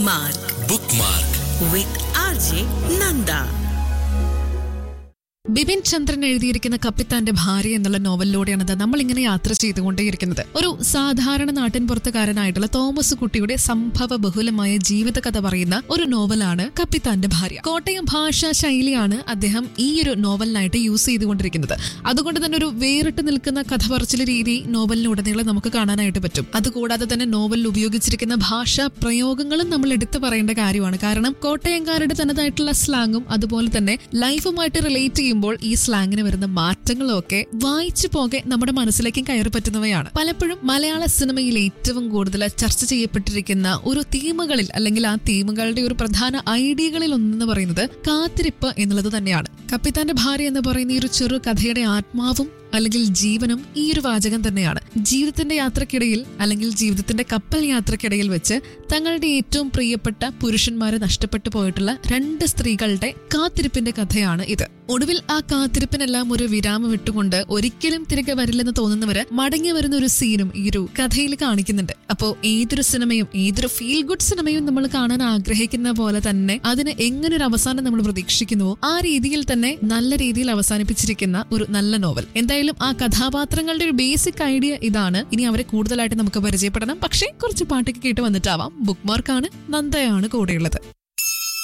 Bookmark bookmark with RJ Nanda. Bipin ചന്ദ്രൻ എഴുതിയിരിക്കുന്ന കപ്പിത്താന്റെ ഭാര്യ എന്നുള്ള നോവലിലൂടെയാണ് ദാ നമ്മൾ ഇങ്ങനെ യാത്ര ചെയ്തുകൊണ്ടേയിരിക്കുന്നത് ഒരു സാധാരണ നാട്ടിൻ പുറത്തുകാരനായിട്ടുള്ള തോമസ് കുട്ടിയുടെ സംഭവ ബഹുലമായ ജീവിത കഥ പറയുന്ന ഒരു നോവലാണ് കപ്പിത്താന്റെ ഭാര്യ കോട്ടയം ഭാഷാ ശൈലിയാണ് അദ്ദേഹം ഈ ഒരു നോവലിനായിട്ട് യൂസ് ചെയ്തുകൊണ്ടിരിക്കുന്നത് അതുകൊണ്ട് തന്നെ ഒരു വേറിട്ട് നിൽക്കുന്ന കഥ പറച്ചിൽ രീതി നോവലിനുടനീളം നമുക്ക് കാണാനായിട്ട് പറ്റും അതുകൂടാതെ തന്നെ നോവലിൽ ഉപയോഗിച്ചിരിക്കുന്ന ഭാഷാ പ്രയോഗങ്ങളും നമ്മൾ എടുത്തു പറയേണ്ട കാര്യമാണ് കാരണം കോട്ടയംകാരുടെ തനതായിട്ടുള്ള സ്ലാങ്ങും അതുപോലെ തന്നെ ലൈഫുമായിട്ട് റിലേറ്റ് ചെയ്യുമ്പോൾ ഈ സ്ലാങ്ങിന് വരുന്ന മാറ്റങ്ങളും ഒക്കെ വായിച്ചു പോകെ നമ്മുടെ മനസ്സിലേക്കും കയറി പറ്റുന്നവയാണ് പലപ്പോഴും മലയാള സിനിമയിൽ ഏറ്റവും കൂടുതൽ ചർച്ച ചെയ്യപ്പെട്ടിരിക്കുന്ന ഒരു തീമുകളിൽ അല്ലെങ്കിൽ ആ തീമുകളുടെ ഒരു പ്രധാന ഐഡിയകളിൽ ഒന്നെന്ന് പറയുന്നത് കാത്തിരിപ്പ് എന്നുള്ളത് തന്നെയാണ് കപ്പിത്താന്റെ ഭാര്യ എന്ന് പറയുന്ന ഈ ഒരു ചെറു കഥയുടെ ആത്മാവും അല്ലെങ്കിൽ ജീവനും ഈ ഒരു വാചകം തന്നെയാണ് ജീവിതത്തിന്റെ യാത്രക്കിടയിൽ അല്ലെങ്കിൽ ജീവിതത്തിന്റെ കപ്പൽ യാത്രക്കിടയിൽ വെച്ച് തങ്ങളുടെ ഏറ്റവും പ്രിയപ്പെട്ട പുരുഷന്മാരെ നഷ്ടപ്പെട്ടു പോയിട്ടുള്ള രണ്ട് സ്ത്രീകളുടെ കാത്തിരിപ്പിന്റെ കഥയാണ് ഇത് ഒടുവിൽ ആ കാത്തിരിപ്പിനെല്ലാം ഒരു വിരാമം ഇട്ടുകൊണ്ട് ഒരിക്കലും തിരികെ വരില്ലെന്ന് തോന്നുന്നവര് മടങ്ങി വരുന്ന ഒരു സീനും ഈ ഒരു കഥയിൽ കാണിക്കുന്നുണ്ട് അപ്പോ ഏതൊരു സിനിമയും ഏതൊരു ഫീൽ ഗുഡ് സിനിമയും നമ്മൾ കാണാൻ ആഗ്രഹിക്കുന്ന പോലെ തന്നെ അതിന് എങ്ങനെ ഒരു അവസാനം നമ്മൾ പ്രതീക്ഷിക്കുന്നുവോ ആ രീതിയിൽ തന്നെ നല്ല രീതിയിൽ അവസാനിപ്പിച്ചിരിക്കുന്ന ഒരു നല്ല നോവൽ എന്തായാലും ആ കഥാപാത്രങ്ങളുടെ ഒരു ബേസിക് ഐഡിയ ഇതാണ് ഇനി അവരെ കൂടുതലായിട്ട് നമുക്ക് പരിചയപ്പെടണം പക്ഷേ കുറച്ച് പാട്ടൊക്കെ കേട്ട് വന്നിട്ടാവാം ബുക്ക് മാർക്കാണ് നന്ദയാണ് കൂടെയുള്ളത്